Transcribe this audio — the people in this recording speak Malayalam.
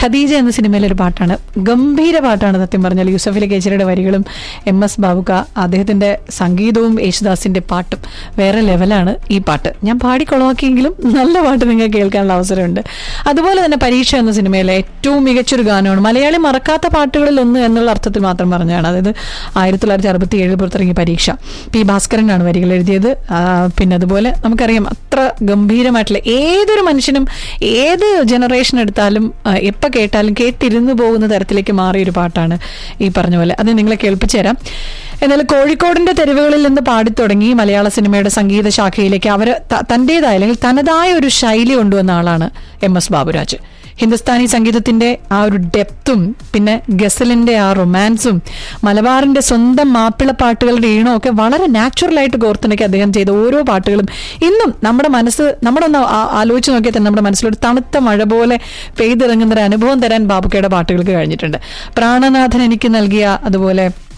ഖദീജ എന്ന സിനിമയിലെ ഒരു പാട്ടാണ് ഗംഭീര പാട്ടാണ് സത്യം പറഞ്ഞാൽ യൂസഫിലെ കേച്ചരിയുടെ വരികളും എം എസ് ബാബുക്ക അദ്ദേഹത്തിന്റെ സംഗീതവും യേശുദാസിന്റെ പാട്ടും വേറെ ലെവലാണ് ഈ പാട്ട് ഞാൻ പാടിക്കൊളവാക്കിയെങ്കിലും നല്ല പാട്ട് നിങ്ങൾക്ക് കേൾക്കാനുള്ള അവസരമുണ്ട് അതുപോലെ തന്നെ പരീക്ഷ എന്ന സിനിമയിലെ ഏറ്റവും മികച്ചൊരു ഗാനമാണ് മലയാളി മറക്കാത്ത പാട്ടുകളിൽ ഒന്ന് എന്നുള്ള അർത്ഥത്തിൽ മാത്രം പറഞ്ഞാണ് അതായത് ആയിരത്തി തൊള്ളായിരത്തി അറുപത്തി ഏഴിൽ പുറത്തിറങ്ങിയ പരീക്ഷ പി ഭാസ്കരനാണ് വരികൾ എഴുതിയത് ആ, പിന്നെ അതുപോലെ നമുക്കറിയാം അത്ര ഗംഭീരമായിട്ടുള്ള ഏതൊരു മനുഷ്യനും ഏത് ജനറേഷൻ എടുത്താലും ആ, എപ്പോൾ കേട്ടാലും കേട്ടിരുന്നു പോകുന്ന തരത്തിലേക്ക് മാറിയ ഒരു പാട്ടാണ് ഈ പറഞ്ഞ പോലെ അത് നിങ്ങളെ കേൾപ്പിച്ചു തരാം എന്നാൽ കോഴിക്കോടിന്റെ തെരുവുകളിൽ നിന്ന് പാടിത്തുടങ്ങി മലയാള സിനിമയുടെ സംഗീത ശാഖയിലേക്ക് അവർ തന്റേതായ അല്ലെങ്കിൽ തനതായ ഒരു ശൈലി കൊണ്ടുവന്ന ആളാണ് എം എസ് ബാബുരാജ് ഹിന്ദുസ്ഥാനി സംഗീതത്തിന്റെ ആ ഒരു ഡെപ്തും പിന്നെ ഗസലിന്റെ ആ റൊമാൻസും മലബാറിന്റെ സ്വന്തം മാപ്പിള പാട്ടുകളുടെ ഈണവും ഒക്കെ വളരെ നാച്ചുറലായിട്ട് കോർത്തിണക്കി അദ്ദേഹം ചെയ്ത ഓരോ പാട്ടുകളും ഇന്നും നമ്മുടെ മനസ്സ് നമ്മുടെ ഒന്ന് ആ- ആലോചിച്ച് നോക്കിയാൽ തന്നെ നമ്മുടെ മനസ്സിലൊരു തണുത്ത മഴ പോലെ പെയ്തിറങ്ങുന്ന ഒരു അനുഭവം തരാൻ ബാബുക്കയുടെ പാട്ടുകൾക്ക് കഴിഞ്ഞിട്ടുണ്ട് പ്രാണനാഥൻ എനിക്ക് നൽകിയ അതുപോലെ